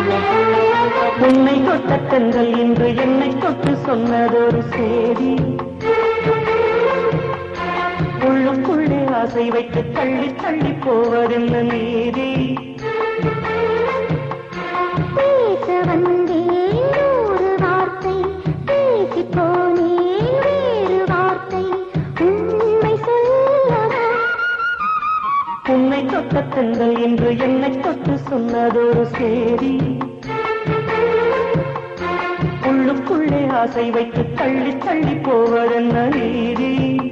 உன்னை தொட்ட தென்றல் இன்று என்னை தொட்டு சொன்னதொரு சேதி உள்ளுக்குள்ளே ஆசை வைத்து தள்ளி தள்ளி போவதென்ன நீதி பேச வந்தேன் நூறு வார்த்தை பேசி போனேன் வேறு வார்த்தை உண்மை சொல்லவா உன்னை தொட்ட தென்றல் இன்று என்னை தொட்டு சொன்னதொரு சேதி உள்ளுக்குள்ளே ஆசை வைத்து தள்ளி தள்ளி போவதென்ன நீதி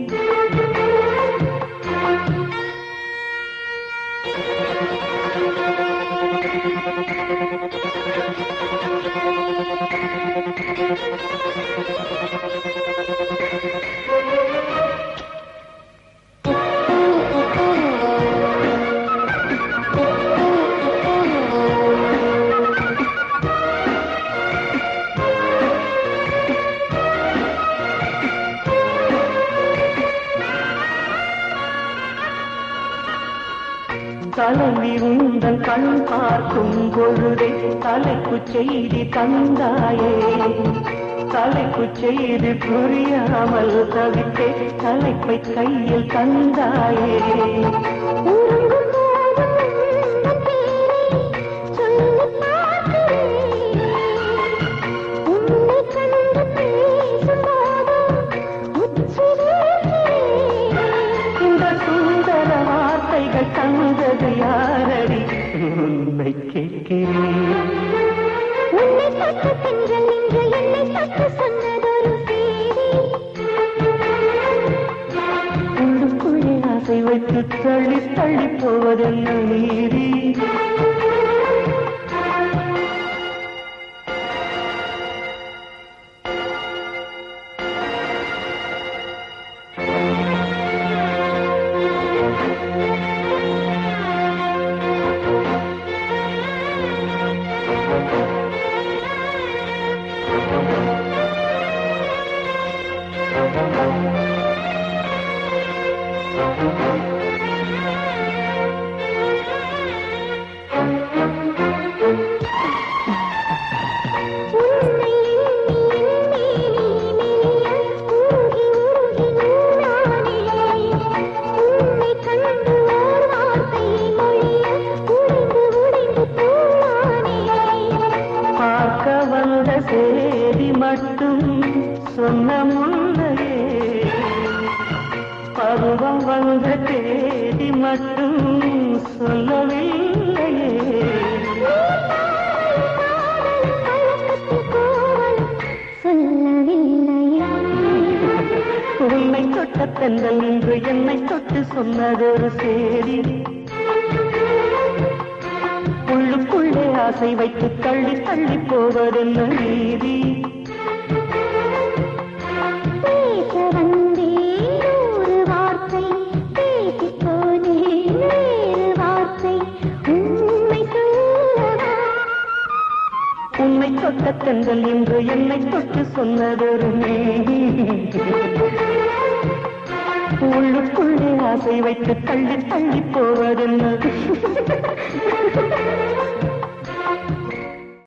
தலைவி உந்தன் கண் பார்க்கும் பொழுதே தலைப்பு செய்தி தந்தாயே தலைப்பு செய்தி புரியாமல் தவித்தே தலைப்பை கையில் தந்தாயே உறங்கும் போதும் உந்தன் பேரை சொல்லிப் பார்க்கிறேன். உன்னைக் கண்டு பேசும்போதும் உச்சி வேர்க்கிறேன். இந்த சுந்தர வார்த்தைகள் தந்தது யாரடி உன்னை கேட்கிறேன் உன்னை தொட்ட தென்றல் இன்று என்னை தொட்டு சொன்னதொரு செய்தி உள்ளுக்குள்ளே ஆசை வைத்து தள்ளி தள்ளி போவதென்ன நீதி உன்னை எண்ணி எண்ணி மெலிய உருகி உருகி நூறானே உன்னை கண்டு ஓர் வார்த்தை மொழிய உடைந்து உடைந்து போனானே பார்க்க வந்த சேதி மட்டும் சொன்ன முன்னையே பருவம் வந்த தேதி மட்டும் சொல்லவில்லையே உன்னை தொட்ட தென்றல் இன்று என்னை தொட்டு சொன்னதொரு சேதி உள்ளுக்குள்ளே ஆசை வைத்து தள்ளி தள்ளி போவதென்ன நீதி பேச வந்தேன் ஒரு வார்த்தை பேசிப் போனேன் வேறு வார்த்தை உண்மை சொல்லவா உன்னை தொட்ட தென்றல் இன்று என்னை தொட்டு சொன்னதொரு நீதி உள்ளுக்குள்ளே ஆசை வைத்து தள்ளி தள்ளி போவதென்ன